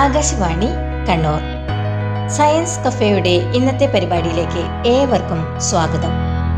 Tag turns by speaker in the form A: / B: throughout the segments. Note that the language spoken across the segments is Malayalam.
A: ആകാശവാണി കണ്ണൂർ സയൻസ് കഫേയുടെ ഇന്നത്തെ പരിപാടിയിലേക്ക് ഏവർക്കും സ്വാഗതം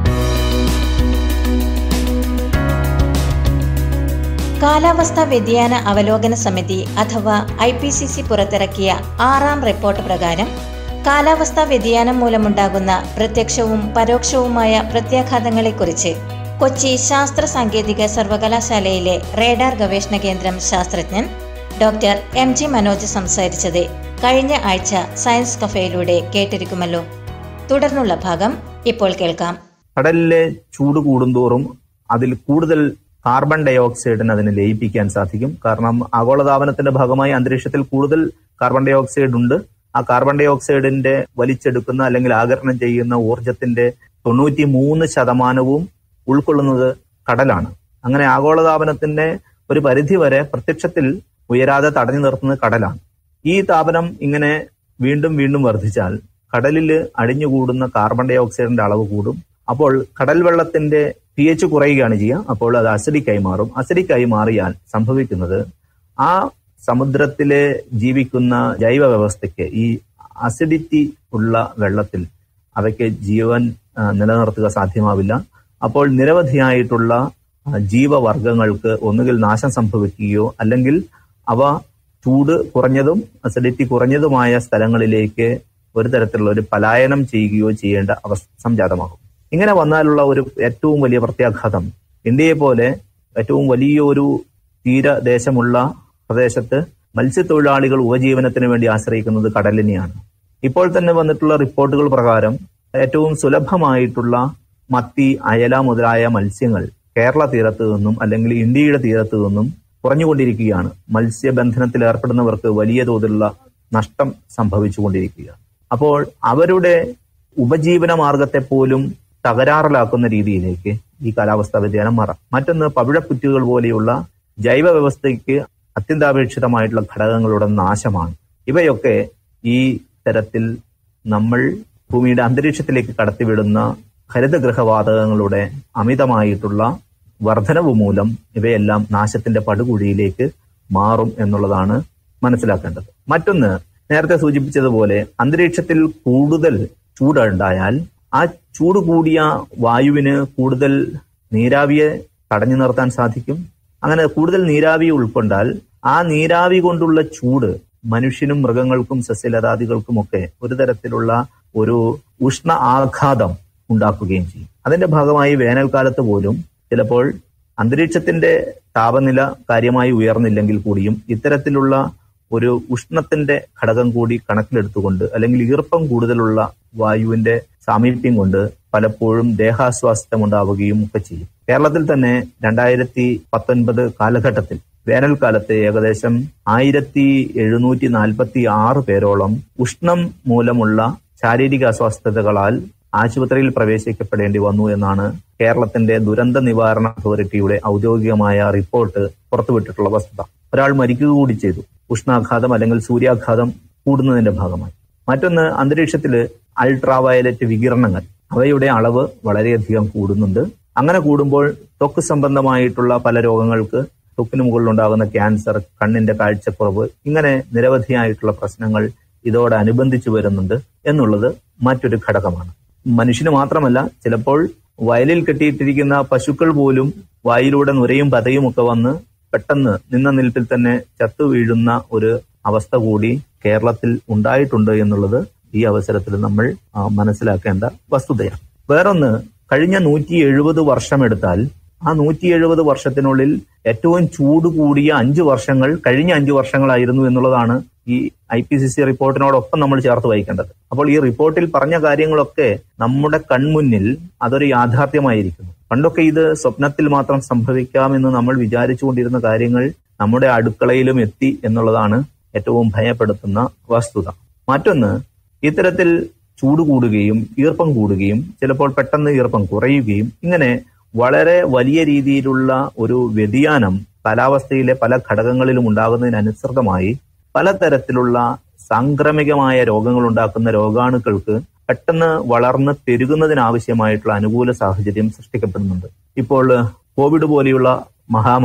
A: കാലാവസ്ഥാ വ്യതിയാന അവലോകന സമിതി അഥവാ ഐ പി സി സി പുറത്തിറക്കിയ ആറാം റിപ്പോർട്ട് പ്രകാരം കാലാവസ്ഥാ വ്യതിയാനം മൂലമുണ്ടാകുന്ന പ്രത്യക്ഷവും പരോക്ഷവുമായ പ്രത്യാഘാതങ്ങളെക്കുറിച്ച് കൊച്ചി ശാസ്ത്ര സാങ്കേതിക സർവകലാശാലയിലെ റേഡാർ ഗവേഷണ കേന്ദ്രം ശാസ്ത്രജ്ഞൻ ഡോക്ടർ എം ജി മനോജ് സംസാരിച്ചത് കഴിഞ്ഞ ആഴ്ച സയൻസ് കഫേയിലൂടെ കേട്ടിരിക്കുമല്ലോ തുടർന്നുള്ള ഭാഗം ഇപ്പോൾ കേൾക്കാം
B: കടലിലെ ചൂട് കൂടുന്തോറും അതിൽ കൂടുതൽ കാർബൺ ഡൈ ഓക്സൈഡിന് അതിനെ ലയിപ്പിക്കാൻ സാധിക്കും കാരണം ആഗോളതാപനത്തിന്റെ ഭാഗമായി അന്തരീക്ഷത്തിൽ കൂടുതൽ കാർബൺ ഡൈ ഓക്സൈഡ് ഉണ്ട് ആ കാർബൺ ഡൈ ഓക്സൈഡിന്റെ വലിച്ചെടുക്കുന്ന അല്ലെങ്കിൽ ആകരണം ചെയ്യുന്ന ഊർജത്തിന്റെ തൊണ്ണൂറ്റി മൂന്ന് ശതമാനവും ഉൾക്കൊള്ളുന്നത് കടലാണ് അങ്ങനെ ആഗോളതാപനത്തിന്റെ ഒരു പരിധി വരെ പ്രത്യക്ഷത്തിൽ ഉയരാതെ തടഞ്ഞു നിർത്തുന്നത് കടലാണ് ഈ താപനം ഇങ്ങനെ വീണ്ടും വീണ്ടും വർദ്ധിച്ചാൽ കടലിൽ അടിഞ്ഞുകൂടുന്ന കാർബൺ ഡൈ ഓക്സൈഡിന്റെ അളവ് കൂടും അപ്പോൾ കടൽ വെള്ളത്തിന്റെ പി എച്ച് കുറയുകയാണ് ചെയ്യുക അപ്പോൾ അത് അസിഡിക്കായി മാറും അസിഡിക്കായി മാറിയാൽ സംഭവിക്കുന്നത് ആ സമുദ്രത്തിലെ ജീവിക്കുന്ന ജൈവ വ്യവസ്ഥയ്ക്ക് ഈ അസിഡിറ്റി ഉള്ള വെള്ളത്തിൽ അവയ്ക്ക് ജീവൻ ആ, നിലനിർത്തുക സാധ്യമാവില്ല അപ്പോൾ നിരവധിയായിട്ടുള്ള ആ, ജീവവർഗങ്ങൾക്ക് ഒന്നുകിൽ നാശം സംഭവിക്കുകയോ അല്ലെങ്കിൽ അവ ചൂട് കുറഞ്ഞതും അസിഡിറ്റി കുറഞ്ഞതുമായ സ്ഥലങ്ങളിലേക്ക് ഒരു തരത്തിലുള്ള ഒരു പലായനം ചെയ്യുകയോ ചെയ്യേണ്ട അവസ്ഥ സംജാതമാകും ഇങ്ങനെ വന്നാലുള്ള ഒരു ഏറ്റവും വലിയ പ്രത്യാഘാതം ഇന്ത്യയെ പോലെ ഏറ്റവും വലിയൊരു തീരദേശമുള്ള പ്രദേശത്ത് മത്സ്യത്തൊഴിലാളികൾ ഉപജീവനത്തിന് വേണ്ടി ആശ്രയിക്കുന്നത് കടലിനെയാണ് ഇപ്പോൾ തന്നെ വന്നിട്ടുള്ള റിപ്പോർട്ടുകൾ പ്രകാരം ഏറ്റവും സുലഭമായിട്ടുള്ള മത്തി അയല മുതലായ മത്സ്യങ്ങൾ കേരള തീരത്ത് നിന്നും അല്ലെങ്കിൽ ഇന്ത്യയുടെ തീരത്ത് നിന്നും കുറഞ്ഞുകൊണ്ടിരിക്കുകയാണ് മത്സ്യബന്ധനത്തിൽ ഏർപ്പെടുന്നവർക്ക് വലിയ തോതിലുള്ള നഷ്ടം സംഭവിച്ചുകൊണ്ടിരിക്കുകയാണ് അപ്പോൾ അവരുടെ ഉപജീവന മാർഗത്തെ പോലും തകരാറിലാക്കുന്ന രീതിയിലേക്ക് ഈ കാലാവസ്ഥാ വ്യതിയാനം മാറാം മറ്റൊന്ന് പവിഴപ്പുറ്റുകൾ പോലെയുള്ള ജൈവ വ്യവസ്ഥയ്ക്ക് അത്യന്താപേക്ഷിതമായിട്ടുള്ള ഘടകങ്ങളുടെ നാശമാണ് ഇവയൊക്കെ ഈ തരത്തിൽ നമ്മൾ ഭൂമിയുടെ അന്തരീക്ഷത്തിലേക്ക് കടത്തിവിടുന്ന ഹരിതഗൃഹവാതകങ്ങളുടെ അമിതമായിട്ടുള്ള വർധനവ് മൂലം ഇവയെല്ലാം നാശത്തിന്റെ പടുകുഴിയിലേക്ക് മാറും എന്നുള്ളതാണ് മനസ്സിലാക്കേണ്ടത് മറ്റൊന്ന് നേരത്തെ സൂചിപ്പിച്ചതുപോലെ അന്തരീക്ഷത്തിൽ കൂടുതൽ ചൂട് ഉണ്ടായാൽ ആ ചൂട് കൂടിയ വായുവിന് കൂടുതൽ നീരാവിയെ തടഞ്ഞു നിർത്താൻ സാധിക്കും അങ്ങനെ കൂടുതൽ നീരാവി ഉൾക്കൊണ്ടാൽ ആ നീരാവി കൊണ്ടുള്ള ചൂട് മനുഷ്യനും മൃഗങ്ങൾക്കും സസ്യലതാദികൾക്കുമൊക്കെ ഒരു തരത്തിലുള്ള ഒരു ഉഷ്ണ ആഘാതം ഉണ്ടാക്കുകയും ചെയ്യും അതിന്റെ ഭാഗമായി വേനൽക്കാലത്ത് പോലും ചിലപ്പോൾ അന്തരീക്ഷത്തിന്റെ താപനില കാര്യമായി ഉയർന്നില്ലെങ്കിൽ കൂടിയും ഇത്തരത്തിലുള്ള ഒരു ഉഷ്ണത്തിന്റെ ഘടകം കൂടി കണക്കിലെടുത്തുകൊണ്ട് അല്ലെങ്കിൽ ഈർപ്പം കൂടുതലുള്ള വായുവിന്റെ സാമീപ്യം കൊണ്ട് പലപ്പോഴും ദേഹാസ്വാസ്ഥ്യം ഉണ്ടാവുകയും ഒക്കെ ചെയ്യും കേരളത്തിൽ തന്നെ രണ്ടായിരത്തി പത്തൊൻപത് കാലഘട്ടത്തിൽ വേനൽക്കാലത്ത് ഏകദേശം ആയിരത്തി എഴുന്നൂറ്റി നാൽപ്പത്തി ആറ് പേരോളം ഉഷ്ണം മൂലമുള്ള ശാരീരിക അസ്വസ്ഥതകളാൽ ആശുപത്രിയിൽ പ്രവേശിക്കപ്പെടേണ്ടി വന്നു എന്നാണ് കേരളത്തിന്റെ ദുരന്ത നിവാരണ അതോറിറ്റിയുടെ ഔദ്യോഗികമായ റിപ്പോർട്ട് പുറത്തുവിട്ടിട്ടുള്ള വസ്തുത ഒരാൾ മരിക്കുക കൂടി ചെയ്തു ഉഷ്ണാഘാതം അല്ലെങ്കിൽ സൂര്യാഘാതം കൂടുന്നതിന്റെ ഭാഗമായി മറ്റൊന്ന് അന്തരീക്ഷത്തിൽ അൾട്രാവയലറ്റ് വികിരണങ്ങൾ അവയുടെ അളവ് വളരെയധികം കൂടുന്നുണ്ട് അങ്ങനെ കൂടുമ്പോൾ ത്വക്ക് സംബന്ധമായിട്ടുള്ള പല രോഗങ്ങൾക്ക് ത്വക്കിന് മുകളിൽ ഉണ്ടാകുന്ന ക്യാൻസർ കണ്ണിന്റെ കാഴ്ചക്കുറവ് ഇങ്ങനെ നിരവധിയായിട്ടുള്ള പ്രശ്നങ്ങൾ ഇതോടനുബന്ധിച്ച് വരുന്നുണ്ട് എന്നുള്ളത് മറ്റൊരു ഘടകമാണ് മനുഷ്യന് മാത്രമല്ല ചിലപ്പോൾ വയലിൽ കെട്ടിയിട്ടിരിക്കുന്ന പശുക്കൾ പോലും വായിലൂടെ നുരയും പതയും ഒക്കെ വന്ന് പെട്ടെന്ന് നിന്ന നിൽപ്പിൽ തന്നെ ചത്തു വീഴുന്ന ഒരു അവസ്ഥ കൂടി കേരളത്തിൽ ഉണ്ടായിട്ടുണ്ട് എന്നുള്ളത് ഈ അവസരത്തിൽ നമ്മൾ ആ, മനസ്സിലാക്കേണ്ട വസ്തുതയാണ് വേറൊന്ന് കഴിഞ്ഞ നൂറ്റി എഴുപത് വർഷം എടുത്താൽ ആ നൂറ്റി എഴുപത് വർഷത്തിനുള്ളിൽ ഏറ്റവും ചൂട് കൂടിയ അഞ്ചു വർഷങ്ങൾ കഴിഞ്ഞ അഞ്ചു വർഷങ്ങളായിരുന്നു എന്നുള്ളതാണ് ഈ ഐ പി സി സി റിപ്പോർട്ടിനോടൊപ്പം നമ്മൾ ചേർത്ത് വായിക്കേണ്ടത് അപ്പോൾ ഈ റിപ്പോർട്ടിൽ പറഞ്ഞ കാര്യങ്ങളൊക്കെ നമ്മുടെ കൺമുന്നിൽ അതൊരു യാഥാർത്ഥ്യമായിരിക്കുന്നു പണ്ടൊക്കെ ഇത് സ്വപ്നത്തിൽ മാത്രം സംഭവിക്കാമെന്ന് നമ്മൾ വിചാരിച്ചുകൊണ്ടിരുന്ന കാര്യങ്ങൾ നമ്മുടെ അടുക്കളയിലും എത്തി എന്നുള്ളതാണ് ഏറ്റവും ഭയപ്പെടുത്തുന്ന വസ്തുത മറ്റൊന്ന് ഇത്തരത്തിൽ ചൂട് കൂടുകയും ഈർപ്പം കൂടുകയും ചിലപ്പോൾ പെട്ടെന്ന് ഈർപ്പം കുറയുകയും ഇങ്ങനെ വളരെ വലിയ രീതിയിലുള്ള ഒരു വ്യതിയാനം കാലാവസ്ഥയിലെ പല ഘടകങ്ങളിലും ഉണ്ടാകുന്നതിനനുസൃതമായി പലതരത്തിലുള്ള സാംക്രമികമായ രോഗങ്ങൾ ഉണ്ടാക്കുന്ന രോഗാണുക്കൾക്ക് പെട്ടെന്ന് വളർന്ന് പെരുകുന്നതിനാവശ്യമായിട്ടുള്ള അനുകൂല സാഹചര്യം സൃഷ്ടിക്കപ്പെടുന്നുണ്ട് ഇപ്പോൾ കോവിഡ് പോലെയുള്ള മഹാമാരി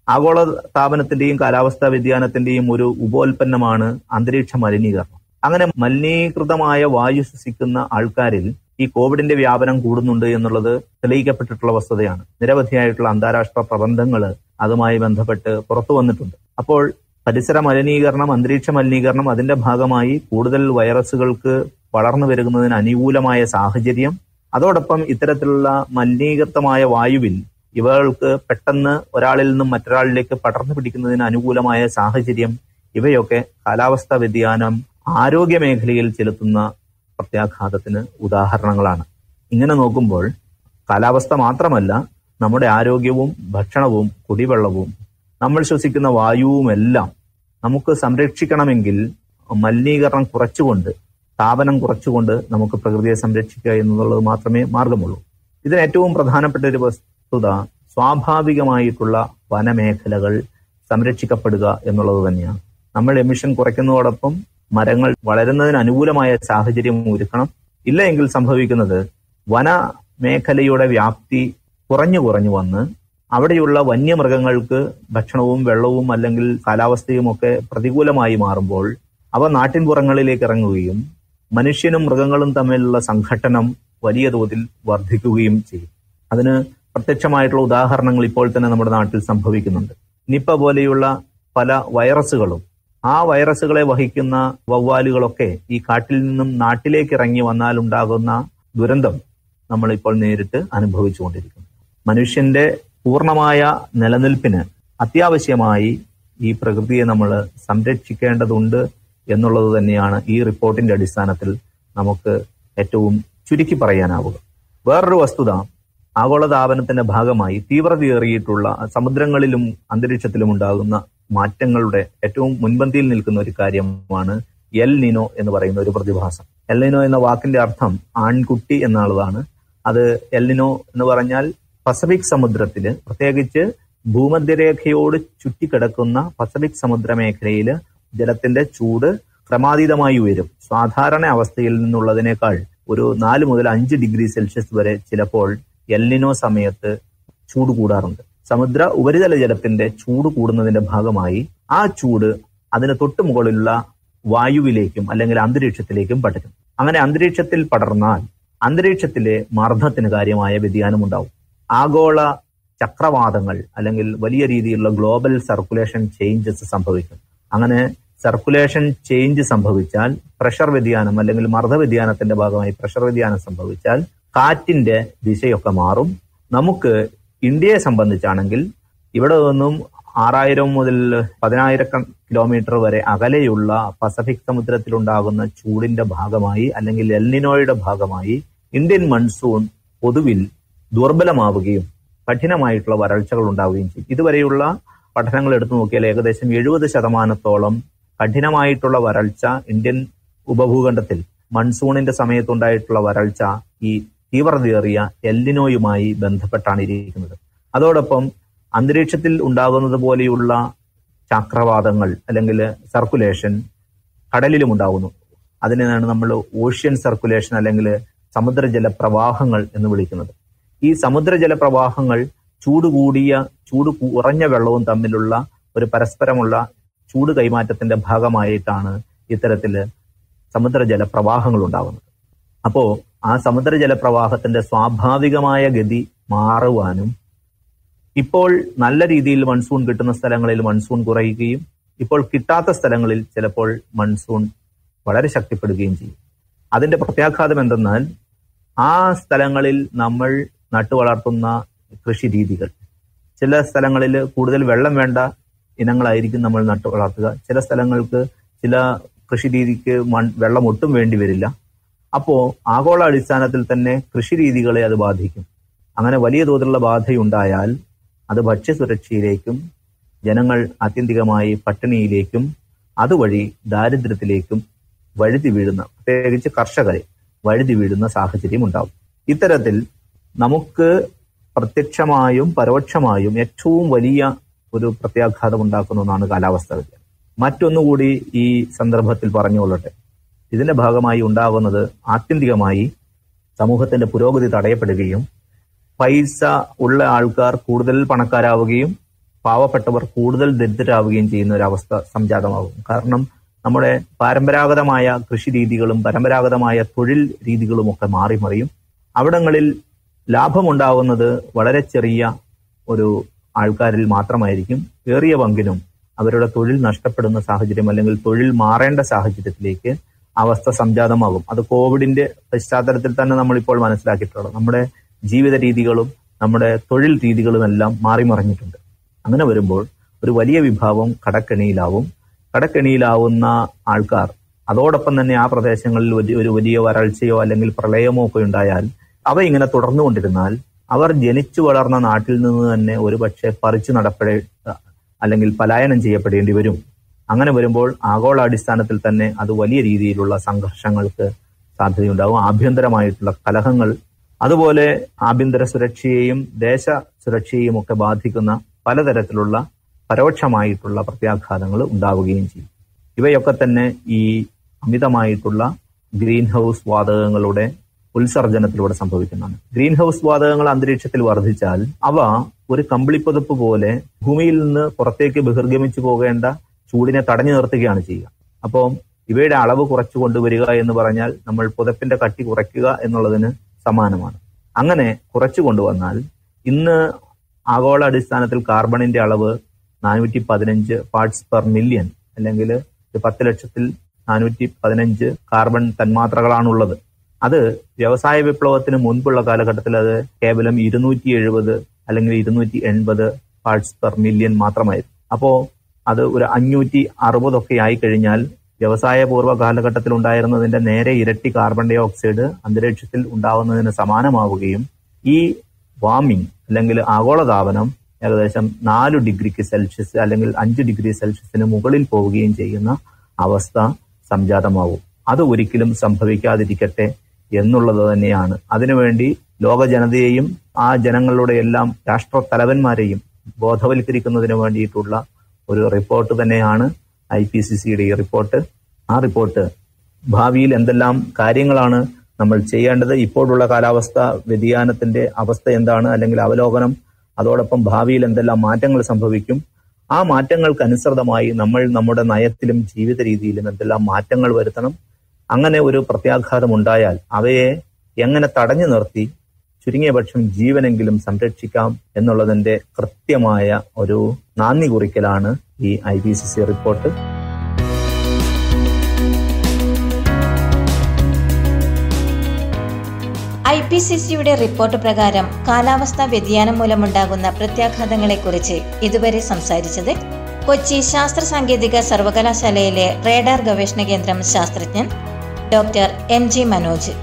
B: ആഗോള താപനത്തിന്റെയും കാലാവസ്ഥാ വ്യതിയാനത്തിന്റെയും ഒരു ഉപോൽപ്പന്നമാണ് അന്തരീക്ഷ മലിനീകരണം അങ്ങനെ മലിനീകൃതമായ വായു ശ്വസിക്കുന്ന ആൾക്കാരിൽ ഈ കോവിഡിന്റെ വ്യാപനം കൂടുന്നുണ്ട് എന്നുള്ളത് തെളിയിക്കപ്പെട്ടിട്ടുള്ള വസ്തുതയാണ് നിരവധിയായിട്ടുള്ള അന്താരാഷ്ട്ര പ്രബന്ധങ്ങൾ അതുമായി ബന്ധപ്പെട്ട് പുറത്തു വന്നിട്ടുണ്ട് അപ്പോൾ പരിസര മലിനീകരണം അന്തരീക്ഷ മലിനീകരണം അതിന്റെ ഭാഗമായി കൂടുതൽ വൈറസുകൾക്ക് വളർന്നു വരുന്നതിന് അനുകൂലമായ സാഹചര്യം അതോടൊപ്പം ഇത്തരത്തിലുള്ള മലിനീകൃതമായ വായുവിൽ ഇവകൾക്ക് പെട്ടെന്ന് ഒരാളിൽ നിന്നും മറ്റൊരാളിലേക്ക് പടർന്നു പിടിക്കുന്നതിന് അനുകൂലമായ സാഹചര്യം ഇവയൊക്കെ കാലാവസ്ഥാ വ്യതിയാനം ആരോഗ്യ മേഖലയിൽ ചെലുത്തുന്ന പ്രത്യാഘാതത്തിന് ഉദാഹരണങ്ങളാണ് ഇങ്ങനെ നോക്കുമ്പോൾ കാലാവസ്ഥ മാത്രമല്ല നമ്മുടെ ആരോഗ്യവും ഭക്ഷണവും കുടിവെള്ളവും നമ്മൾ ശ്വസിക്കുന്ന വായുവുമെല്ലാം നമുക്ക് സംരക്ഷിക്കണമെങ്കിൽ മലിനീകരണം കുറച്ചുകൊണ്ട് താപനം കുറച്ചുകൊണ്ട് നമുക്ക് പ്രകൃതിയെ സംരക്ഷിക്കുക എന്നുള്ളത് മാത്രമേ മാർഗമുള്ളൂ ഇതിന് ഏറ്റവും പ്രധാനപ്പെട്ട ഒരു വസ്തുത സ്വാഭാവികമായിട്ടുള്ള വനമേഖലകൾ സംരക്ഷിക്കപ്പെടുക എന്നുള്ളത് തന്നെയാണ് നമ്മൾ എമിഷൻ കുറയ്ക്കുന്നതോടൊപ്പം മരങ്ങൾ വളരുന്നതിന് അനുകൂലമായ സാഹചര്യം ഒരുക്കണം ഇല്ല എങ്കിൽ സംഭവിക്കുന്നത് വന മേഖലയുടെ വ്യാപ്തി കുറഞ്ഞു കുറഞ്ഞു വന്ന് അവിടെയുള്ള വന്യമൃഗങ്ങൾക്ക് ഭക്ഷണവും വെള്ളവും അല്ലെങ്കിൽ കാലാവസ്ഥയും ഒക്കെ പ്രതികൂലമായി മാറുമ്പോൾ അവ നാട്ടിൻപുറങ്ങളിലേക്ക് ഇറങ്ങുകയും മനുഷ്യനും മൃഗങ്ങളും തമ്മിലുള്ള സംഘട്ടനം വലിയ തോതിൽ വർദ്ധിക്കുകയും ചെയ്യും അതിന് പ്രത്യക്ഷമായിട്ടുള്ള ഉദാഹരണങ്ങൾ ഇപ്പോൾ തന്നെ നമ്മുടെ നാട്ടിൽ സംഭവിക്കുന്നുണ്ട് നിപ്പ പോലെയുള്ള പല വൈറസുകളും ആ വൈറസുകളെ വഹിക്കുന്ന വവ്വാലുകളൊക്കെ ഈ കാട്ടിൽ നിന്നും നാട്ടിലേക്ക് ഇറങ്ങി വന്നാൽ ഉണ്ടാകുന്ന ദുരന്തം നമ്മൾ ഇപ്പോൾ നേരിട്ട് അനുഭവിച്ചുകൊണ്ടിരിക്കുന്നു മനുഷ്യന്റെ പൂർണ്ണമായ നിലനിൽപ്പിന് അത്യാവശ്യമായി ഈ പ്രകൃതിയെ നമ്മൾ സംരക്ഷിക്കേണ്ടതുണ്ട് എന്നുള്ളത് തന്നെയാണ് ഈ റിപ്പോർട്ടിന്റെ അടിസ്ഥാനത്തിൽ നമുക്ക് ഏറ്റവും ചുരുക്കി പറയാനാവുക വേറൊരു വസ്തുത ആഗോളതാപനത്തിന്റെ ഭാഗമായി തീവ്രതയേറിയിട്ടുള്ള സമുദ്രങ്ങളിലും അന്തരീക്ഷത്തിലും ഉണ്ടാകുന്ന മാറ്റങ്ങളുടെ ഏറ്റവും മുൻപന്തിയിൽ നിൽക്കുന്ന ഒരു കാര്യമാണ് എൽ നിനോ എന്ന് പറയുന്ന ഒരു പ്രതിഭാസം എൽ നിനോ എന്ന വാക്കിന്റെ അർത്ഥം ആൺകുട്ടി എന്നുള്ളതാണ് അത് എൽ നിനോ എന്ന് പറഞ്ഞാൽ പസഫിക് സമുദ്രത്തില് പ്രത്യേകിച്ച് ഭൂമധ്യരേഖയോട് ചുറ്റിക്കിടക്കുന്ന പസഫിക് സമുദ്ര മേഖലയില് ജലത്തിന്റെ ചൂട് ക്രമാതീതമായി ഉയരും സാധാരണ അവസ്ഥയിൽ നിന്നുള്ളതിനേക്കാൾ ഒരു നാല് മുതൽ അഞ്ച് ഡിഗ്രി സെൽഷ്യസ് വരെ ചിലപ്പോൾ എല്ലിനോ സമയത്ത് ചൂട് കൂടാറുണ്ട് സമുദ്ര ഉപരിതല ജലത്തിന്റെ ചൂട് കൂടുന്നതിന്റെ ഭാഗമായി ആ ചൂട് അതിന് തൊട്ടു മുകളിലുള്ള വായുവിലേക്കും അല്ലെങ്കിൽ അന്തരീക്ഷത്തിലേക്കും പടരും അങ്ങനെ അന്തരീക്ഷത്തിൽ പടർന്നാൽ അന്തരീക്ഷത്തിലെ മർദ്ദത്തിന് കാര്യമായ വ്യതിയാനം ഉണ്ടാവും ആഗോള ചക്രവാതങ്ങൾ അല്ലെങ്കിൽ വലിയ രീതിയിലുള്ള ഗ്ലോബൽ സർക്കുലേഷൻ ചേഞ്ചസ് സംഭവിക്കും അങ്ങനെ സർക്കുലേഷൻ ചേഞ്ച് സംഭവിച്ചാൽ പ്രഷർ വ്യതിയാനം അല്ലെങ്കിൽ മർദ്ദ വ്യതിയാനത്തിന്റെ ഭാഗമായി പ്രഷർ വ്യതിയാനം സംഭവിച്ചാൽ കാറ്റിന്റെ ദിശയൊക്കെ മാറും നമുക്ക് ഇന്ത്യയെ സംബന്ധിച്ചാണെങ്കിൽ ഇവിടെ നിന്നും ആറായിരം മുതൽ പതിനായിരം കിലോമീറ്റർ വരെ അകലെയുള്ള പസഫിക് സമുദ്രത്തിലുണ്ടാകുന്ന ചൂടിന്റെ ഭാഗമായി അല്ലെങ്കിൽ എൽനിനോയുടെ ഭാഗമായി ഇന്ത്യൻ മൺസൂൺ പൊതുവിൽ ദുർബലമാവുകയും കഠിനമായിട്ടുള്ള വരൾച്ചകൾ ഉണ്ടാവുകയും ചെയ്യും ഇതുവരെയുള്ള പഠനങ്ങൾ എടുത്തു നോക്കിയാൽ ഏകദേശം എഴുപത് ശതമാനത്തോളം കഠിനമായിട്ടുള്ള വരൾച്ച ഇന്ത്യൻ ഉപഭൂഖണ്ഡത്തിൽ മൺസൂണിന്റെ സമയത്തുണ്ടായിട്ടുള്ള വരൾച്ച ഈ തീവ്രതയേറിയ എല്ലിനോയുമായി ബന്ധപ്പെട്ടാണ് ഇരിക്കുന്നത് അതോടൊപ്പം അന്തരീക്ഷത്തിൽ ഉണ്ടാകുന്നത് പോലെയുള്ള ചക്രവാതങ്ങൾ അല്ലെങ്കിൽ സർക്കുലേഷൻ കടലിലും ഉണ്ടാകുന്നു അതിനെയാണ് നമ്മൾ ഓഷ്യൻ സർക്കുലേഷൻ അല്ലെങ്കിൽ സമുദ്രജല പ്രവാഹങ്ങൾ എന്ന് വിളിക്കുന്നത് ഈ സമുദ്രജല പ്രവാഹങ്ങൾ ചൂട് കൂടിയ ചൂട് കുറഞ്ഞ വെള്ളവും തമ്മിലുള്ള ഒരു പരസ്പരമുള്ള ചൂട് കൈമാറ്റത്തിന്റെ ഭാഗമായിട്ടാണ് ഇത്തരത്തില് സമുദ്രജല പ്രവാഹങ്ങൾ ഉണ്ടാകുന്നത് അപ്പോ ആ സമുദ്രജല പ്രവാഹത്തിന്റെ സ്വാഭാവികമായ ഗതി മാറുവാനും ഇപ്പോൾ നല്ല രീതിയിൽ മൺസൂൺ കിട്ടുന്ന സ്ഥലങ്ങളിൽ മൺസൂൺ കുറയുകയും ഇപ്പോൾ കിട്ടാത്ത സ്ഥലങ്ങളിൽ ചിലപ്പോൾ മൺസൂൺ വളരെ ശക്തിപ്പെടുകയും ചെയ്യും അതിന്റെ പ്രത്യാഘാതം എന്തെന്നാൽ ആ സ്ഥലങ്ങളിൽ നമ്മൾ നട്ടുവളർത്തുന്ന കൃഷി രീതികൾ ചില സ്ഥലങ്ങളിൽ കൂടുതൽ വെള്ളം വേണ്ട ഇനങ്ങളായിരിക്കും നമ്മൾ നട്ടു വളർത്തുക ചില സ്ഥലങ്ങൾക്ക് ചില കൃഷി രീതിക്ക് മൺ വെള്ളം ഒട്ടും വേണ്ടി വരില്ല അപ്പോ ആഗോള അടിസ്ഥാനത്തിൽ തന്നെ കൃഷി രീതികളെ അത് ബാധിക്കും അങ്ങനെ വലിയ തോതിലുള്ള ബാധയുണ്ടായാൽ അത് ഭക്ഷ്യസുരക്ഷയിലേക്കും ജനങ്ങൾ ആത്യന്തികമായി പട്ടിണിയിലേക്കും അതുവഴി ദാരിദ്ര്യത്തിലേക്കും വഴുതി വീഴുന്ന പ്രത്യേകിച്ച് കർഷകരെ വഴുതി വീഴുന്ന സാഹചര്യം ഉണ്ടാവും ഇത്തരത്തിൽ നമുക്ക് പ്രത്യക്ഷമായും പരോക്ഷമായും ഏറ്റവും വലിയ ഒരു പ്രത്യാഘാതം ഉണ്ടാക്കുന്ന ഒന്നാണ് കാലാവസ്ഥ വ്യതിയാനം മറ്റൊന്നുകൂടി ഈ സന്ദർഭത്തിൽ പറഞ്ഞുകൊള്ളട്ടെ ഇതിന്റെ ഭാഗമായി ഉണ്ടാകുന്നത് ആത്യന്തികമായി സമൂഹത്തിന്റെ പുരോഗതി തടയപ്പെടുകയും പൈസ ഉള്ള ആൾക്കാർ കൂടുതൽ പണക്കാരാവുകയും പാവപ്പെട്ടവർ കൂടുതൽ ദരിദ്രരാവുകയും ചെയ്യുന്ന ഒരു അവസ്ഥ സംജാതമാകും കാരണം നമ്മുടെ പരമ്പരാഗതമായ കൃഷി രീതികളും പരമ്പരാഗതമായ തൊഴിൽ രീതികളും ഒക്കെ മാറി മറിയും അവിടങ്ങളിൽ ലാഭമുണ്ടാകുന്നത് വളരെ ചെറിയ ഒരു ആൾക്കാരിൽ മാത്രമായിരിക്കും ഏറിയ പങ്കിനും അവരുടെ തൊഴിൽ നഷ്ടപ്പെടുന്ന സാഹചര്യം അല്ലെങ്കിൽ തൊഴിൽ മാറേണ്ട സാഹചര്യത്തിലേക്ക് അവസ്ഥ സംജാതമാകും അത് കോവിഡിന്റെ പശ്ചാത്തലത്തിൽ തന്നെ നമ്മളിപ്പോൾ മനസ്സിലാക്കിയിട്ടുള്ളത് നമ്മുടെ ജീവിത രീതികളും നമ്മുടെ തൊഴിൽ രീതികളും എല്ലാം മാറി മറിഞ്ഞിട്ടുണ്ട് അങ്ങനെ വരുമ്പോൾ ഒരു വലിയ വിഭാഗം കടക്കെണിയിലാവും കടക്കെണിയിലാവുന്ന ആൾക്കാർ അതോടൊപ്പം തന്നെ ആ പ്രദേശങ്ങളിൽ ഒരു ഒരു വലിയ വരൾച്ചയോ അല്ലെങ്കിൽ പ്രളയമോ ഒക്കെ ഉണ്ടായാൽ അവ ഇങ്ങനെ തുടർന്നുകൊണ്ടിരുന്നാൽ അവർ ജനിച്ചു വളർന്ന നാട്ടിൽ നിന്ന് തന്നെ ഒരു പക്ഷേ പറിച്ചു നടപ്പെടേ അല്ലെങ്കിൽ പലായനം ചെയ്യപ്പെടേണ്ടി വരും അങ്ങനെ വരുമ്പോൾ ആഗോള അടിസ്ഥാനത്തിൽ തന്നെ അത് വലിയ രീതിയിലുള്ള സംഘർഷങ്ങൾക്ക് സാധ്യതയുണ്ടാകും ആഭ്യന്തരമായിട്ടുള്ള കലഹങ്ങൾ അതുപോലെ ആഭ്യന്തര സുരക്ഷയെയും ദേശ സുരക്ഷയെയും ഒക്കെ ബാധിക്കുന്ന പലതരത്തിലുള്ള പരോക്ഷമായിട്ടുള്ള പ്രത്യാഘാതങ്ങൾ ഉണ്ടാവുകയും ചെയ്യും ഇവയൊക്കെ തന്നെ ഈ അമിതമായിട്ടുള്ള ഗ്രീൻ ഹൗസ് വാതകങ്ങളുടെ ഉത്സർജനത്തിലൂടെ സംഭവിക്കുന്നതാണ് ഗ്രീൻ ഹൗസ് വാതകങ്ങൾ അന്തരീക്ഷത്തിൽ വർദ്ധിച്ചാൽ അവ ഒരു കമ്പിളിപ്പുതപ്പ് പോലെ ഭൂമിയിൽ നിന്ന് പുറത്തേക്ക് ബഹിർഗമിച്ചു പോകേണ്ട ചൂടിനെ തടഞ്ഞു നിർത്തുകയാണ് ചെയ്യുക അപ്പോൾ ഇവയുടെ അളവ് കുറച്ചു കൊണ്ടുവരിക എന്ന് പറഞ്ഞാൽ നമ്മൾ പുതപ്പിന്റെ കട്ടി കുറയ്ക്കുക എന്നുള്ളതിന് സമാനമാണ് അങ്ങനെ കുറച്ചു കൊണ്ടുവന്നാൽ ഇന്ന് ആഗോള അടിസ്ഥാനത്തിൽ കാർബണിന്റെ അളവ് നാനൂറ്റി പതിനഞ്ച് പാർട്സ് പെർ മില്യൺ അല്ലെങ്കിൽ പത്ത് ലക്ഷത്തിൽ നാനൂറ്റി പതിനഞ്ച് കാർബൺ തന്മാത്രകളാണുള്ളത് അത് വ്യവസായ വിപ്ലവത്തിന് മുൻപുള്ള കാലഘട്ടത്തിൽ അത് കേവലം ഇരുന്നൂറ്റി എഴുപത് അല്ലെങ്കിൽ ഇരുന്നൂറ്റി എൺപത് പാർട്സ് പെർ മില്യൺ മാത്രമായിരുന്നു അപ്പോ അത് ഒരു അഞ്ഞൂറ്റി അറുപതൊക്കെ ആയി കഴിഞ്ഞാൽ വ്യവസായപൂർവ്വ കാലഘട്ടത്തിൽ ഉണ്ടായിരുന്നതിന്റെ നേരെ ഇരട്ടി കാർബൺ ഡൈ ഓക്സൈഡ് അന്തരീക്ഷത്തിൽ ഉണ്ടാവുന്നതിന് സമാനമാവുകയും ഈ വാർമിംഗ് അല്ലെങ്കിൽ ആഗോളതാപനം ഏകദേശം നാല് ഡിഗ്രിക്ക് സെൽഷ്യസ് അല്ലെങ്കിൽ അഞ്ച് ഡിഗ്രി സെൽഷ്യസിന് മുകളിൽ പോവുകയും ചെയ്യുന്ന അവസ്ഥ സംജാതമാവും അത് ഒരിക്കലും സംഭവിക്കാതിരിക്കട്ടെ എന്നുള്ളത് തന്നെയാണ് അതിനുവേണ്ടി ലോക ജനതയെയും ആ ജനങ്ങളുടെ എല്ലാം രാഷ്ട്ര തലവന്മാരെയും ബോധവൽക്കരിക്കുന്നതിന് വേണ്ടിയിട്ടുള്ള ഒരു റിപ്പോർട്ട് തന്നെയാണ് ഐ പി സി സിയുടെ ഈ റിപ്പോർട്ട് ആ റിപ്പോർട്ട് ഭാവിയിൽ എന്തെല്ലാം കാര്യങ്ങളാണ് നമ്മൾ ചെയ്യേണ്ടത് ഇപ്പോഴുള്ള കാലാവസ്ഥ വ്യതിയാനത്തിന്റെ അവസ്ഥ എന്താണ് അല്ലെങ്കിൽ അവലോകനം അതോടൊപ്പം ഭാവിയിൽ എന്തെല്ലാം മാറ്റങ്ങൾ സംഭവിക്കും ആ മാറ്റങ്ങൾക്ക് അനുസൃതമായി നമ്മൾ നമ്മുടെ നയത്തിലും ജീവിത രീതിയിലും എന്തെല്ലാം മാറ്റങ്ങൾ വരുത്തണം അങ്ങനെ ഒരു പ്രത്യാഘാതം ഉണ്ടായാൽ അവയെ എങ്ങനെ തടഞ്ഞു നിർത്തി ചുരുങ്ങിയ പക്ഷം ജീവനെങ്കിലും സംരക്ഷിക്കാം എന്നുള്ളതിന്റെ കൃത്യമായ ഒരു നാന്ദി കുറിക്കലാണ് ഈ I P C C report
A: I P C സിയുടെ റിപ്പോർട്ട് പ്രകാരം കാലാവസ്ഥാ വ്യതിയാനം മൂലമുണ്ടാകുന്ന പ്രത്യാഘാതങ്ങളെക്കുറിച്ച് ഇതുവരെ സംസാരിച്ചത് കൊച്ചി ശാസ്ത്ര സാങ്കേതിക സർവകലാശാലയിലെ റേഡാർ ഗവേഷണ കേന്ദ്രം ശാസ്ത്രജ്ഞൻ doctor M G Manoj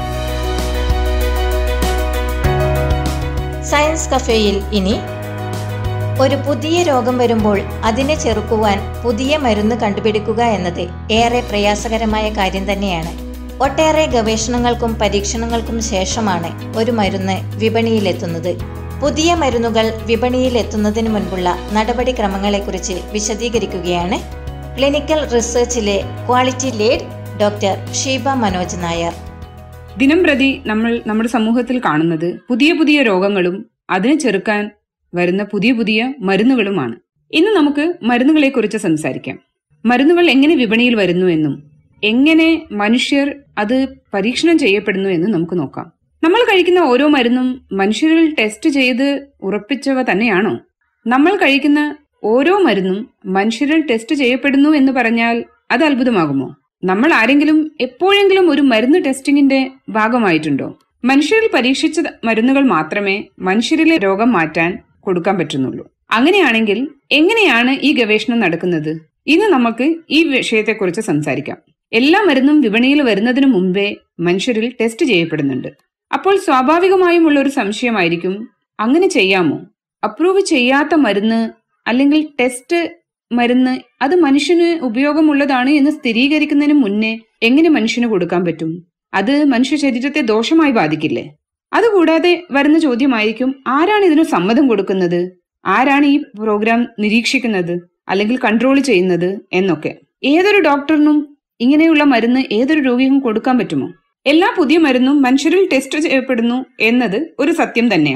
A: science കഫേയിൽ ഇനി ഒരു പുതിയ രോഗം വരുമ്പോൾ അതിനെ ചെറുക്കുവാൻ പുതിയ മരുന്ന് കണ്ടുപിടിക്കുക എന്നത് ഏറെ പ്രയാസകരമായ കാര്യം തന്നെയാണ് ഒട്ടേറെ ഗവേഷണങ്ങൾക്കും പരീക്ഷണങ്ങൾക്കും ശേഷമാണ് ഒരു മരുന്ന് വിപണിയിലെത്തുന്നത് പുതിയ മരുന്നുകൾ വിപണിയിലെത്തുന്നതിന് മുൻപുള്ള നടപടിക്രമങ്ങളെക്കുറിച്ച് വിശദീകരിക്കുകയാണ് ക്ലിനിക്കൽ റിസർച്ചിലെ quality lead doctor Sheeba Manoj Nair
C: ദിനം പ്രതി നമ്മൾ നമ്മുടെ സമൂഹത്തിൽ കാണുന്നത് പുതിയ പുതിയ രോഗങ്ങളും അതിനെ ചെറുക്കാൻ വരുന്ന പുതിയ പുതിയ മരുന്നുകളുമാണ് ഇന്ന് നമുക്ക് മരുന്നുകളെ കുറിച്ച് സംസാരിക്കാം മരുന്നുകൾ എങ്ങനെ വിപണിയിൽ വരുന്നു എന്നും എങ്ങനെ മനുഷ്യർ അത് പരീക്ഷണം ചെയ്യപ്പെടുന്നു എന്നും നമുക്ക് നോക്കാം നമ്മൾ കഴിക്കുന്ന ഓരോ മരുന്നും മനുഷ്യരിൽ ടെസ്റ്റ് ചെയ്ത് ഉറപ്പിച്ചവ തന്നെയാണോ നമ്മൾ കഴിക്കുന്ന ഓരോ മരുന്നും മനുഷ്യരിൽ ടെസ്റ്റ് ചെയ്യപ്പെടുന്നു എന്ന് പറഞ്ഞാൽ അത് അത്ഭുതമാകുമോ നമ്മൾ ആരെങ്കിലും എപ്പോഴെങ്കിലും ഒരു മരുന്ന് ടെസ്റ്റിംഗിന്റെ ഭാഗമായിട്ടുണ്ടോ മനുഷ്യരിൽ പരീക്ഷിച്ച മരുന്നുകൾ മാത്രമേ മനുഷ്യരിലെ രോഗം മാറ്റാൻ കൊടുക്കാൻ പറ്റുന്നുള്ളൂ അങ്ങനെയാണെങ്കിൽ എങ്ങനെയാണ് ഈ ഗവേഷണം നടക്കുന്നത് ഇന്ന് നമുക്ക് ഈ വിഷയത്തെക്കുറിച്ച് സംസാരിക്കാം എല്ലാ മരുന്നും വിപണിയിൽ വരുന്നതിന് മുമ്പേ മനുഷ്യരിൽ ടെസ്റ്റ് ചെയ്യപ്പെടുന്നുണ്ട് അപ്പോൾ സ്വാഭാവികമായും ഉള്ള ഒരു സംശയമായിരിക്കും അങ്ങനെ ചെയ്യാമോ അപ്രൂവ് ചെയ്യാത്ത മരുന്ന് അല്ലെങ്കിൽ ടെസ്റ്റ് മരുന്ന് അത് മനുഷ്യന് ഉപയോഗമുള്ളതാണ് എന്ന് സ്ഥിരീകരിക്കുന്നതിന് മുന്നേ എങ്ങനെ മനുഷ്യന് കൊടുക്കാൻ പറ്റും അത് മനുഷ്യ ശരീരത്തെ ദോഷമായി ബാധിക്കില്ലേ അതുകൂടാതെ വരുന്ന ചോദ്യമായിരിക്കും ആരാണ് ഇതിന് സമ്മതം കൊടുക്കുന്നത് ആരാണ് ഈ പ്രോഗ്രാം നിരീക്ഷിക്കുന്നത് അല്ലെങ്കിൽ കൺട്രോൾ ചെയ്യുന്നത് എന്നൊക്കെ ഏതൊരു ഡോക്ടറിനും ഇങ്ങനെയുള്ള മരുന്ന് ഏതൊരു രോഗിക്കും കൊടുക്കാൻ പറ്റുമോ എല്ലാ പുതിയ മരുന്നും മനുഷ്യരിൽ ടെസ്റ്റ് ചെയ്യപ്പെടുന്നു എന്നത് ഒരു സത്യം തന്നെയാണ്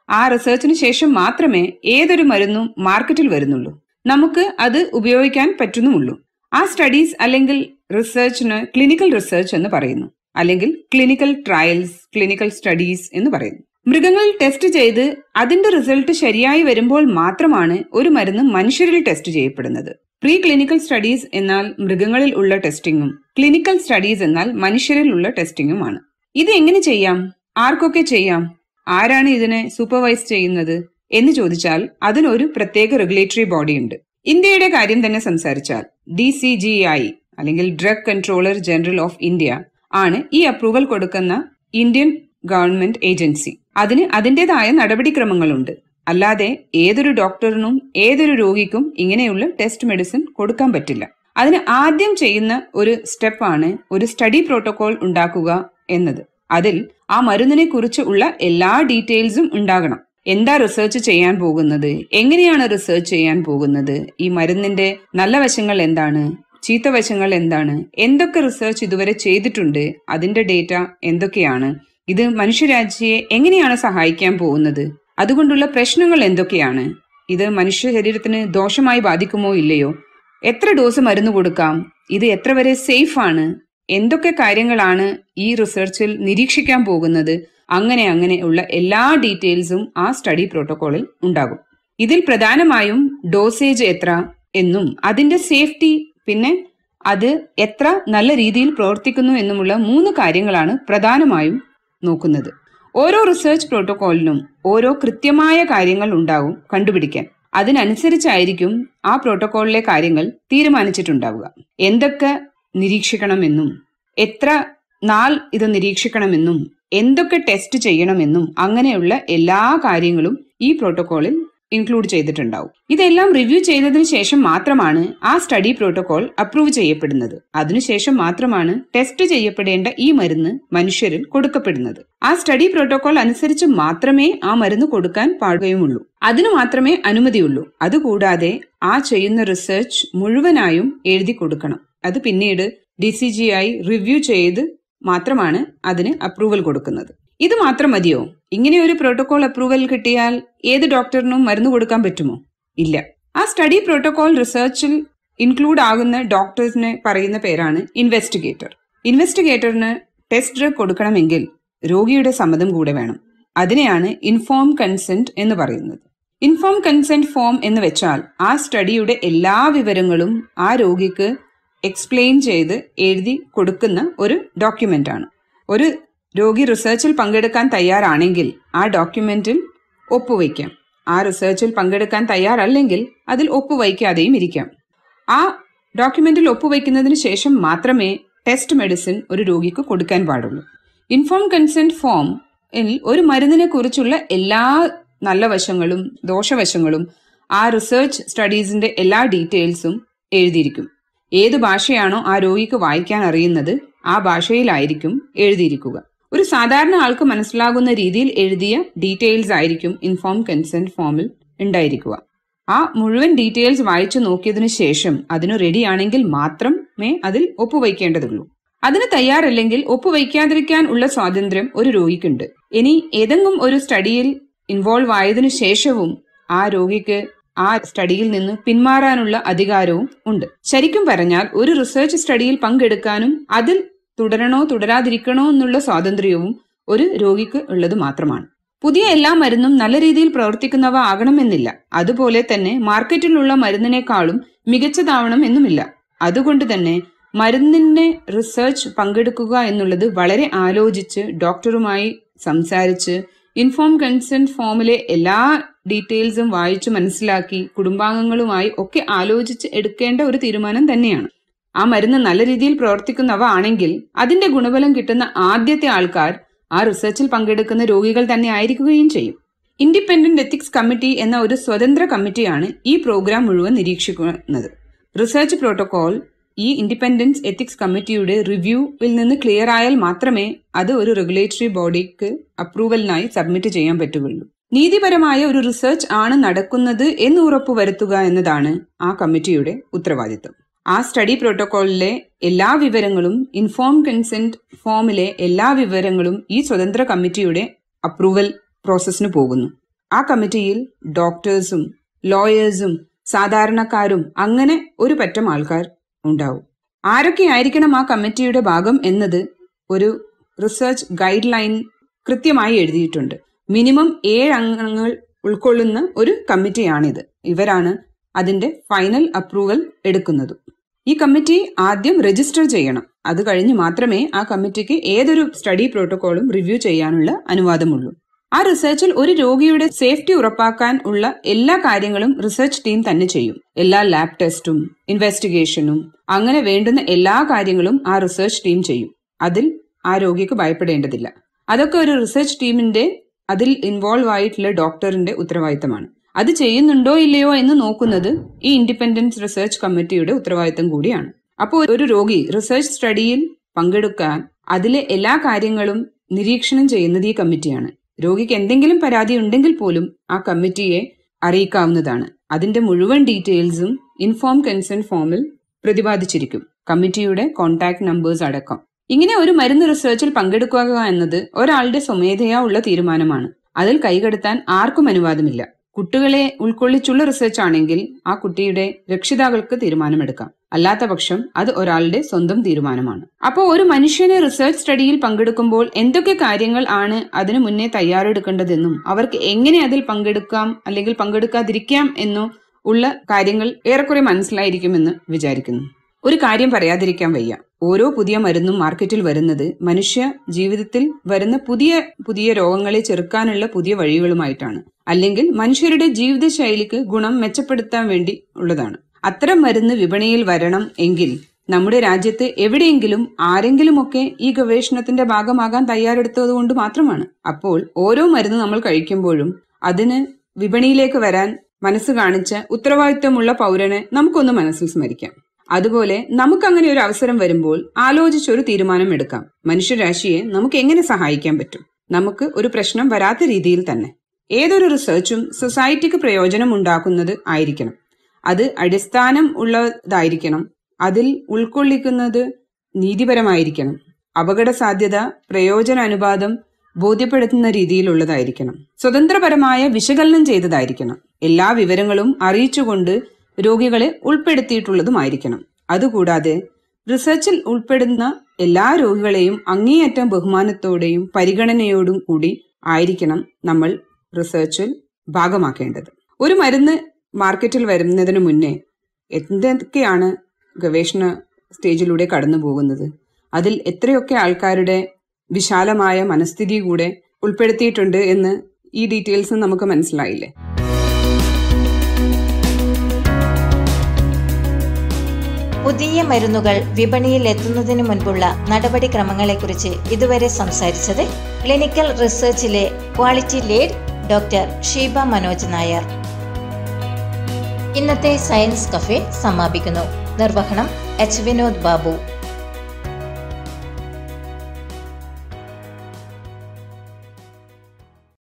C: ആ റിസർച്ചിന് ശേഷം മാത്രമേ ഏതൊരു മരുന്നും മാർക്കറ്റിൽ വരുന്നുള്ളൂ നമുക്ക് അത് ഉപയോഗിക്കാൻ പറ്റുന്നുമുള്ളൂ ആ സ്റ്റഡീസ് അല്ലെങ്കിൽ റിസർച്ചിന് ക്ലിനിക്കൽ റിസർച്ച് എന്ന് പറയുന്നു അല്ലെങ്കിൽ ക്ലിനിക്കൽ ട്രയൽസ് ക്ലിനിക്കൽ സ്റ്റഡീസ് എന്ന് പറയുന്നു മൃഗങ്ങളിൽ ടെസ്റ്റ് ചെയ്ത് അതിന്റെ റിസൾട്ട് ശരിയായി വരുമ്പോൾ മാത്രമാണ് ഒരു മരുന്ന് മനുഷ്യരിൽ ടെസ്റ്റ് ചെയ്യപ്പെടുന്നത് പ്രീ ക്ലിനിക്കൽ സ്റ്റഡീസ് എന്നാൽ മൃഗങ്ങളിൽ ഉള്ള ടെസ്റ്റിംഗും ക്ലിനിക്കൽ സ്റ്റഡീസ് എന്നാൽ മനുഷ്യരിൽ ഉള്ള ടെസ്റ്റിംഗുമാണ് ഇത് എങ്ങനെ ചെയ്യാം ആർക്കൊക്കെ ചെയ്യാം ആരാണ് ഇതിനെ സൂപ്പർവൈസ് ചെയ്യുന്നത് എന്ന് ചോദിച്ചാൽ അതിനൊരു പ്രത്യേക റെഗുലേറ്ററി ബോഡി ഉണ്ട് ഇന്ത്യയുടെ കാര്യം തന്നെ സംസാരിച്ചാൽ ഡി സി ജി ഐ അല്ലെങ്കിൽ drug controller general of India ആണ് ഈ അപ്രൂവൽ കൊടുക്കുന്ന ഇന്ത്യൻ ഗവൺമെന്റ് ഏജൻസി അതിന് അതിൻ്റെതായ നടപടിക്രമങ്ങളുണ്ട് അല്ലാതെ ഏതൊരു ഡോക്ടറിനും ഏതൊരു രോഗിക്കും ഇങ്ങനെയുള്ള ടെസ്റ്റ് മെഡിസിൻ കൊടുക്കാൻ പറ്റില്ല അതിന് ആദ്യം ചെയ്യുന്ന ഒരു സ്റ്റെപ്പാണ് ഒരു സ്റ്റഡി പ്രോട്ടോകോൾ ഉണ്ടാക്കുക എന്നത് അതിൽ ആ മരുന്നിനെ കുറിച്ച് ഉള്ള എല്ലാ ഡീറ്റെയിൽസും ഉണ്ടാകണം എന്താ റിസർച്ച് ചെയ്യാൻ പോകുന്നത് എങ്ങനെയാണ് റിസർച്ച് ചെയ്യാൻ പോകുന്നത് ഈ മരുന്നിന്റെ നല്ല വശങ്ങൾ എന്താണ് ചീത്ത വശങ്ങൾ എന്താണ് എന്തൊക്കെ റിസർച്ച് ഇതുവരെ ചെയ്തിട്ടുണ്ട് അതിന്റെ ഡേറ്റ എന്തൊക്കെയാണ് ഇത് മനുഷ്യരാജ്യയെ എങ്ങനെയാണ് സഹായിക്കാൻ പോകുന്നത് അതുകൊണ്ടുള്ള പ്രശ്നങ്ങൾ എന്തൊക്കെയാണ് ഇത് മനുഷ്യ ശരീരത്തിന് ദോഷമായി ബാധിക്കുമോ ഇല്ലയോ എത്ര ഡോസ് മരുന്ന് കൊടുക്കാം ഇത് എത്ര വരെ സേഫ് ആണ് എന്തൊക്കെ കാര്യങ്ങളാണ് ഈ റിസർച്ചിൽ നിരീക്ഷിക്കാൻ പോകുന്നത് അങ്ങനെ അങ്ങനെ ഉള്ള എല്ലാ ഡീറ്റെയിൽസും ആ സ്റ്റഡി പ്രോട്ടോകോളിൽ ഉണ്ടാകും ഇതിൽ പ്രധാനമായും ഡോസേജ് എത്ര എന്നും അതിന്റെ സേഫ്റ്റി പിന്നെ അത് എത്ര നല്ല രീതിയിൽ പ്രവർത്തിക്കുന്നു എന്നുമുള്ള മൂന്ന് കാര്യങ്ങളാണ് പ്രധാനമായും നോക്കുന്നത് ഓരോ റിസർച്ച് പ്രോട്ടോകോളിനും ഓരോ കൃത്യമായ കാര്യങ്ങൾ ഉണ്ടാവും കണ്ടുപിടിക്കാൻ അതിനനുസരിച്ചായിരിക്കും ആ പ്രോട്ടോകോളിലെ കാര്യങ്ങൾ തീരുമാനിച്ചിട്ടുണ്ടാവുക എന്തൊക്കെ നിരീക്ഷിക്കണമെന്നും എത്ര നാൾ ഇത് നിരീക്ഷിക്കണമെന്നും എന്തൊക്കെ ടെസ്റ്റ് ചെയ്യണമെന്നും അങ്ങനെയുള്ള എല്ലാ കാര്യങ്ങളും ഈ പ്രോട്ടോകോളിൽ ഇൻക്ലൂഡ് ചെയ്തിട്ടുണ്ടാവും ഇതെല്ലാം റിവ്യൂ ചെയ്തതിനു ശേഷം മാത്രമാണ് ആ സ്റ്റഡി പ്രോട്ടോകോൾ അപ്രൂവ് ചെയ്യപ്പെടുന്നത് അതിനുശേഷം മാത്രമാണ് ടെസ്റ്റ് ചെയ്യപ്പെടേണ്ട ഈ മരുന്ന് മനുഷ്യരിൽ കൊടുക്കപ്പെടുന്നത് ആ സ്റ്റഡി പ്രോട്ടോകോൾ അനുസരിച്ച് മാത്രമേ ആ മരുന്ന് കൊടുക്കാൻ പാടുകയുമുള്ളൂ അതിനു മാത്രമേ അനുമതിയുള്ളൂ അതുകൂടാതെ ആ ചെയ്യുന്ന റിസർച്ച് മുഴുവനായും എഴുതി കൊടുക്കണം അത് പിന്നീട് ഡി സി ജി ആയി റിവ്യൂ ചെയ്ത് മാത്രമാണ് അതിന് അപ്രൂവൽ കൊടുക്കുന്നത് ഇത് മാത്രം മതിയോ ഇങ്ങനെ ഒരു പ്രോട്ടോകോൾ അപ്രൂവൽ കിട്ടിയാൽ ഏത് ഡോക്ടറിനും മരുന്ന് കൊടുക്കാൻ പറ്റുമോ ഇല്ല ആ സ്റ്റഡി പ്രോട്ടോകോൾ റിസർച്ചിൽ ഇൻക്ലൂഡ് ആകുന്ന ഡോക്ടേഴ്സിനെ പറയുന്ന പേരാണ് ഇൻവെസ്റ്റിഗേറ്റർ ഇൻവെസ്റ്റിഗേറ്ററിന് ടെസ്റ്റ് ഡ്രഗ് കൊടുക്കണമെങ്കിൽ രോഗിയുടെ സമ്മതം കൂടെ വേണം അതിനെയാണ് ഇൻഫോം കൺസെന്റ് എന്ന് പറയുന്നത് ഇൻഫോം കൺസെന്റ് ഫോം എന്ന് വെച്ചാൽ ആ സ്റ്റഡിയുടെ എല്ലാ വിവരങ്ങളും ആ രോഗിക്ക് എക്സ്പ്ലെയിൻ ചെയ്ത് എഴുതി കൊടുക്കുന്ന ഒരു ഡോക്യുമെന്റ് ആണ് ഒരു രോഗി റിസർച്ചിൽ പങ്കെടുക്കാൻ തയ്യാറാണെങ്കിൽ ആ ഡോക്യുമെന്റിൽ ഒപ്പുവയ്ക്കാം ആ റിസർച്ചിൽ പങ്കെടുക്കാൻ തയ്യാറല്ലെങ്കിൽ അതിൽ ഒപ്പുവയ്ക്കാതെയും ഇരിക്കാം ആ ഡോക്യുമെന്റിൽ ഒപ്പുവയ്ക്കുന്നതിന് ശേഷം മാത്രമേ ടെസ്റ്റ് മെഡിസിൻ ഒരു രോഗിക്ക് കൊടുക്കാൻ പാടുള്ളൂ ഇൻഫോം കൺസെന്റ് ഫോം ഒരു മരുന്നിനെ കുറിച്ചുള്ള എല്ലാ നല്ല വശങ്ങളും ദോഷവശങ്ങളും ആ റിസർച്ച് സ്റ്റഡീസിന്റെ എല്ലാ ഡീറ്റെയിൽസും എഴുതിയിരിക്കും ഏത് ഭാഷയാണോ ആ രോഗിക്ക് വായിക്കാൻ അറിയുന്നത് ആ ഭാഷയിലായിരിക്കും എഴുതിയിരിക്കുക ഒരു സാധാരണ ആൾക്ക് മനസ്സിലാകുന്ന രീതിയിൽ എഴുതിയ ഡീറ്റെയിൽസ് ആയിരിക്കും ഇൻഫോം കൺസെന്റ് ഫോമിൽ ഉണ്ടായിരിക്കുക ആ മുഴുവൻ ഡീറ്റെയിൽസ് വായിച്ചു നോക്കിയതിനു ശേഷം അതിനു റെഡിയാണെങ്കിൽ മാത്രമേ അതിൽ ഒപ്പുവയ്ക്കേണ്ടതുള്ളൂ അതിന് തയ്യാറല്ലെങ്കിൽ ഒപ്പുവയ്ക്കാതിരിക്കാൻ ഉള്ള സ്വാതന്ത്ര്യം ഒരു രോഗിക്കുണ്ട് ഇനി ഏതെങ്കിലും ഒരു സ്റ്റഡിയിൽ ഇൻവോൾവ് ആയതിനു ശേഷവും ആ രോഗിക്ക് ആ സ്റ്റഡിയിൽ നിന്ന് പിന്മാറാനുള്ള അധികാരവും ഉണ്ട് ശരിക്കും പറഞ്ഞാൽ ഒരു റിസർച്ച് സ്റ്റഡിയിൽ പങ്കെടുക്കാനും അതിൽ തുടരണോ തുടരാതിരിക്കണോ എന്നുള്ള സ്വാതന്ത്ര്യവും ഒരു രോഗിക്ക് ഉള്ളത് മാത്രമാണ് പുതിയ എല്ലാ മരുന്നും നല്ല രീതിയിൽ പ്രവർത്തിക്കുന്നവ ആകണമെന്നില്ല അതുപോലെ തന്നെ മാർക്കറ്റിലുള്ള മരുന്നിനേക്കാളും മികച്ചതാവണം എന്നുമില്ല അതുകൊണ്ട് തന്നെ മരുന്നിന്റെ റിസർച്ച് പങ്കെടുക്കുക എന്നുള്ളത് വളരെ ആലോചിച്ച് ഡോക്ടറുമായി സംസാരിച്ച് ഇൻഫോം കൺസെന്റ് ഫോമിലെ എല്ലാ ഡീറ്റെയിൽസും വായിച്ചു മനസ്സിലാക്കി കുടുംബാംഗങ്ങളുമായി ഒക്കെ ആലോചിച്ച് എടുക്കേണ്ട ഒരു തീരുമാനം തന്നെയാണ് ആ മരുന്ന് നല്ല രീതിയിൽ പ്രവർത്തിക്കുന്നവ ആണെങ്കിൽ അതിന്റെ ഗുണഫലം കിട്ടുന്ന ആദ്യത്തെ ആൾക്കാർ ആ റിസർച്ചിൽ പങ്കെടുക്കുന്ന രോഗികൾ തന്നെ ആയിരിക്കുകയും ചെയ്യും ഇൻഡിപെൻഡന്റ് എത്തിക്സ് കമ്മിറ്റി എന്ന ഒരു സ്വതന്ത്ര കമ്മിറ്റിയാണ് ഈ പ്രോഗ്രാം മുഴുവൻ നിരീക്ഷിക്കുന്നത് റിസർച്ച് പ്രോട്ടോകോൾ ഈ ഇൻഡിപെൻഡൻസ് എത്തിക്സ് കമ്മിറ്റിയുടെ റിവ്യൂവിൽ നിന്ന് ക്ലിയർ ആയാൽ മാത്രമേ അത് ഒരു റെഗുലേറ്ററി ബോഡിക്ക് അപ്രൂവലിനായി സബ്മിറ്റ് ചെയ്യാൻ പറ്റുകയുള്ളൂ നീതിപരമായ ഒരു റിസർച്ച് ആണ് നടക്കുന്നത് എന്ന് ഉറപ്പുവരുത്തുക എന്നതാണ് ആ കമ്മിറ്റിയുടെ ഉത്തരവാദിത്തം ആ സ്റ്റഡി പ്രോട്ടോകോളിലെ എല്ലാ വിവരങ്ങളും ഇൻഫോം കൺസെന്റ് ഫോമിലെ എല്ലാ വിവരങ്ങളും ഈ സ്വതന്ത്ര കമ്മിറ്റിയുടെ അപ്രൂവൽ പ്രോസസ്സിന് പോകുന്നു ആ കമ്മിറ്റിയിൽ ഡോക്ടേഴ്സും ലോയേഴ്സും സാധാരണക്കാരും അങ്ങനെ ഒരു പറ്റം ആൾക്കാർ ഉണ്ടാവും ആരൊക്കെയായിരിക്കണം ആ കമ്മിറ്റിയുടെ ഭാഗം എന്നത് ഒരു റിസർച്ച് ഗൈഡ് ലൈൻ കൃത്യമായി എഴുതിയിട്ടുണ്ട് മിനിമം ഏഴ് അംഗങ്ങൾ ഉൾക്കൊള്ളുന്ന ഒരു കമ്മിറ്റിയാണിത് ഇവരാണ് അതിന്റെ ഫൈനൽ അപ്രൂവൽ എടുക്കുന്നത് ഈ കമ്മിറ്റി ആദ്യം രജിസ്റ്റർ ചെയ്യണം അത് കഴിഞ്ഞ് മാത്രമേ ആ കമ്മിറ്റിക്ക് ഏതൊരു സ്റ്റഡി പ്രോട്ടോകോളും റിവ്യൂ ചെയ്യാനുള്ള അനുവാദമുള്ളൂ ആ റിസർച്ചിൽ ഒരു രോഗിയുടെ സേഫ്റ്റി ഉറപ്പാക്കാൻ ഉള്ള എല്ലാ കാര്യങ്ങളും റിസർച്ച് ടീം തന്നെ ചെയ്യും എല്ലാ ലാബ് ടെസ്റ്റും ഇൻവെസ്റ്റിഗേഷനും അങ്ങനെ വേണ്ടുന്ന എല്ലാ കാര്യങ്ങളും ആ റിസർച്ച് ടീം ചെയ്യും അതിൽ ആ രോഗിക്ക് ഭയപ്പെടേണ്ടതില്ല അതൊക്കെ ഒരു റിസർച്ച് ടീമിന്റെ അതിൽ ഇൻവോൾവ് ആയിട്ടുള്ള ഡോക്ടറിന്റെ ഉത്തരവാദിത്തമാണ് അത് ചെയ്യുന്നുണ്ടോ ഇല്ലയോ എന്ന് നോക്കുന്നത് ഈ ഇൻഡിപെൻഡൻസ് റിസർച്ച് കമ്മിറ്റിയുടെ ഉത്തരവാദിത്തം കൂടിയാണ് അപ്പോൾ ഒരു രോഗി റിസർച്ച് സ്റ്റഡിയിൽ പങ്കെടുക്കാൻ അതിലെ എല്ലാ കാര്യങ്ങളും നിരീക്ഷണം ചെയ്യുന്നത് ഈ കമ്മിറ്റിയാണ് രോഗിക്ക് എന്തെങ്കിലും പരാതി ഉണ്ടെങ്കിൽ പോലും ആ കമ്മിറ്റിയെ അറിയിക്കാവുന്നതാണ് അതിന്റെ മുഴുവൻ ഡീറ്റെയിൽസും ഇൻഫോം കൺസെന്റ് ഫോമിൽ പ്രതിപാദിച്ചിരിക്കും കമ്മിറ്റിയുടെ കോൺടാക്ട് നമ്പേഴ്സ് അടക്കം ഇങ്ങനെ ഒരു മരുന്ന് റിസർച്ചിൽ പങ്കെടുക്കുക എന്നത് ഒരാളുടെ സ്വമേധയാ ഉള്ള തീരുമാനമാണ് അതിൽ കൈകടത്താൻ ആർക്കും അനുവാദമില്ല കുട്ടികളെ ഉൾക്കൊള്ളിച്ചുള്ള റിസർച്ച് ആണെങ്കിൽ ആ കുട്ടിയുടെ രക്ഷിതാക്കൾക്ക് തീരുമാനമെടുക്കാം അല്ലാത്ത പക്ഷം അത് ഒരാളുടെ സ്വന്തം തീരുമാനമാണ് അപ്പോൾ ഒരു മനുഷ്യന് റിസർച്ച് സ്റ്റഡിയിൽ പങ്കെടുക്കുമ്പോൾ എന്തൊക്കെ കാര്യങ്ങൾ ആണ് അതിനു മുന്നേ തയ്യാറെടുക്കേണ്ടതെന്നും അവർക്ക് എങ്ങനെ അതിൽ പങ്കെടുക്കാം അല്ലെങ്കിൽ പങ്കെടുക്കാതിരിക്കാം എന്നോ ഉള്ള കാര്യങ്ങൾ ഏറെക്കുറെ മനസ്സിലായിരിക്കുമെന്ന് വിചാരിക്കുന്നു ഒരു കാര്യം പറയാതിരിക്കാൻ വയ്യ ഓരോ പുതിയ മരുന്നും മാർക്കറ്റിൽ വരുന്നത് മനുഷ്യ ജീവിതത്തിൽ വരുന്ന പുതിയ പുതിയ രോഗങ്ങളെ ചെറുക്കാനുള്ള പുതിയ വഴികളുമായിട്ടാണ് അല്ലെങ്കിൽ മനുഷ്യരുടെ ജീവിതശൈലിക്ക് ഗുണം മെച്ചപ്പെടുത്താൻ വേണ്ടി ഉള്ളതാണ് അത്തരം മരുന്ന് വിപണിയിൽ വരണം എങ്കിൽ നമ്മുടെ രാജ്യത്ത് എവിടെയെങ്കിലും ആരെങ്കിലുമൊക്കെ ഈ ഗവേഷണത്തിന്റെ ഭാഗമാകാൻ തയ്യാറെടുത്തത് കൊണ്ട് മാത്രമാണ് അപ്പോൾ ഓരോ മരുന്ന് നമ്മൾ കഴിക്കുമ്പോഴും അതിന് വിപണിയിലേക്ക് വരാൻ മനസ്സ് കാണിച്ച ഉത്തരവാദിത്വമുള്ള പൗരനെ നമുക്കൊന്ന് മനസ്സിൽ സ്മരിക്കാം അതുപോലെ നമുക്കങ്ങനെ ഒരു അവസരം വരുമ്പോൾ ആലോചിച്ചൊരു തീരുമാനം എടുക്കാം മനുഷ്യരാശിയെ നമുക്ക് എങ്ങനെ സഹായിക്കാൻ പറ്റും നമുക്ക് ഒരു പ്രശ്നം വരാത്ത രീതിയിൽ തന്നെ ഏതൊരു റിസർച്ചും സൊസൈറ്റിക്ക് പ്രയോജനം ഉണ്ടാക്കുന്നത് ആയിരിക്കണം അത് അടിസ്ഥാനം ഉള്ളതായിരിക്കണം അതിൽ ഉൾക്കൊള്ളിക്കുന്നത് നീതിപരമായിരിക്കണം അപകട സാധ്യത പ്രയോജന അനുപാതം ബോധ്യപ്പെടുത്തുന്ന രീതിയിലുള്ളതായിരിക്കണം സ്വതന്ത്രപരമായ വിശകലനം ചെയ്തതായിരിക്കണം എല്ലാ വിവരങ്ങളും അറിയിച്ചുകൊണ്ട് രോഗികളെ ഉൾപ്പെടുത്തിയിട്ടുള്ളതുമായിരിക്കണം അതുകൂടാതെ റിസർച്ചിൽ ഉൾപ്പെടുന്ന എല്ലാ രോഗികളെയും അങ്ങേയറ്റം ബഹുമാനത്തോടെയും പരിഗണനയോടും കൂടി ആയിരിക്കണം നമ്മൾ റിസർച്ചിൽ ഭാഗമാക്കേണ്ടത് ഒരു മരുന്ന് മാർക്കറ്റിൽ വരുന്നതിന് മുന്നേ എന്തൊക്കെയാണ് ഗവേഷണ സ്റ്റേജിലൂടെ കടന്നു പോകുന്നത് അതിൽ എത്രയൊക്കെ ആൾക്കാരുടെ വിശാലമായ മനസ്ഥിതി കൂടെ ഉൾപ്പെടുത്തിയിട്ടുണ്ട് എന്ന് ഈ ഡീറ്റെയിൽസ് നമുക്ക് മനസ്സിലായില്ലേ
A: പുതിയ മരുന്നുകൾ വിപണിയിൽ എത്തുന്നതിന് മുൻപുള്ള നടപടിക്രമങ്ങളെക്കുറിച്ച് ഇതുവരെ സംസാരിച്ചത് ക്ലിനിക്കൽ റിസർച്ചിലെ quality lead doctor Sheeba Manoj Nair ഇന്നത്തെ സയൻസ് കഫേ സമാപിക്കുന്നു നിർവഹണം എച്ച് വിനോദ് ബാബു